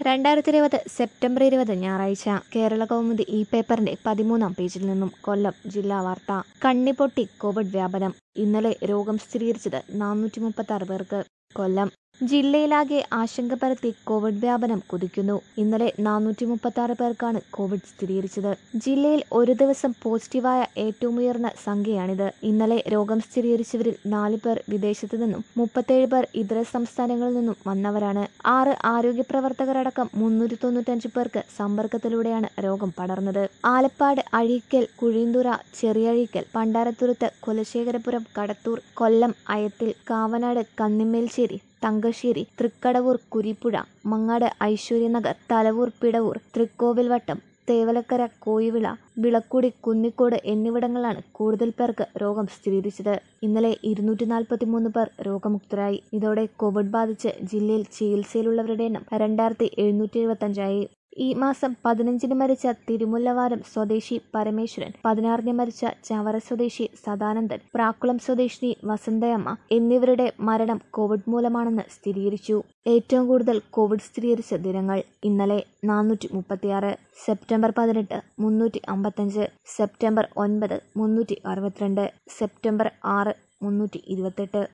രണ്ടായിരത്തി ഇരുപത് സെപ്റ്റംബർ ഇരുപത് ഞായറാഴ്ച കേരള കൗമുദി ഈ പേപ്പറിന്റെ പതിമൂന്നാം പേജിൽ നിന്നും കൊല്ലം ജില്ലാ വാർത്ത കണ്ണിപ്പൊട്ടി കോവിഡ് വ്യാപനം ഇന്നലെ രോഗം സ്ഥിരീകരിച്ചത് നാനൂറ്റി മുപ്പത്തി ആറ് പേർക്ക് കൊല്ലം ജില്ലയിലാകെ ആശങ്ക പരത്തി കോവിഡ് വ്യാപനം കുതിക്കുന്നു ഇന്നലെ നാനൂറ്റി മുപ്പത്തി ആറ് പേർക്കാണ് കോവിഡ് സ്ഥിരീകരിച്ചത് ജില്ലയിൽ ഒരു ദിവസം പോസിറ്റീവായ ഏറ്റവും ഉയർന്ന സംഖ്യയാണിത് ഇന്നലെ രോഗം സ്ഥിരീകരിച്ചവരിൽ നാല് പേർ വിദേശത്തു നിന്നും മുപ്പത്തേഴ് പേർ ഇതര സംസ്ഥാനങ്ങളിൽ നിന്നും വന്നവരാണ് ആറ് ആരോഗ്യ പ്രവർത്തകരടക്കം മുന്നൂറ്റി തൊണ്ണൂറ്റഞ്ച് പേർക്ക് സമ്പർക്കത്തിലൂടെയാണ് രോഗം പടർന്നത് ആലപ്പാട് അഴീക്കൽ കുഴിന്തുറ ചെറിയഴീക്കൽ പണ്ടാരത്തുരുത്ത് കുലശേഖരപുരം കടത്തൂർ കൊല്ലം അയത്തിൽ കാവനാട് കന്നിമേൽശ്ശേരി തങ്കശ്ശേരി തൃക്കടവൂർ കുരിപ്പുഴ മങ്ങാട് ഐശ്വര്യനഗർ തലവൂർ പിടവൂർ തൃക്കോവിൽവട്ടം തേവലക്കര കോയിവിള വിളക്കുടി കുന്നിക്കോട് എന്നിവിടങ്ങളിലാണ് കൂടുതൽ പേർക്ക് രോഗം സ്ഥിരീകരിച്ചത് ഇന്നലെ ഇരുന്നൂറ്റി നാൽപ്പത്തി മൂന്ന് പേർ രോഗമുക്തരായി ഇതോടെ കോവിഡ് ബാധിച്ച് ജില്ലയിൽ ചികിത്സയിലുള്ളവരുടെ എണ്ണം രണ്ടായിരത്തി എഴുന്നൂറ്റി എഴുപത്തഞ്ചായി ഈ മാസം പതിനഞ്ചിന് മരിച്ച തിരുമുല്ലവാരം സ്വദേശി പരമേശ്വരൻ പതിനാറിന് മരിച്ച ചവറ സ്വദേശി സദാനന്ദൻ പ്രാക്കുളം സ്വദേശിനി വസന്തയമ്മ എന്നിവരുടെ മരണം കോവിഡ് മൂലമാണെന്ന് സ്ഥിരീകരിച്ചു ഏറ്റവും കൂടുതൽ കോവിഡ് സ്ഥിരീകരിച്ച ദിനങ്ങൾ ഇന്നലെ നാനൂറ്റി മുപ്പത്തിയാറ് സെപ്റ്റംബർ പതിനെട്ട് മുന്നൂറ്റി അമ്പത്തഞ്ച് സെപ്റ്റംബർ ഒൻപത് മുന്നൂറ്റി അറുപത്തിരണ്ട് സെപ്റ്റംബർ ആറ് മുന്നൂറ്റി ഇരുപത്തെട്ട്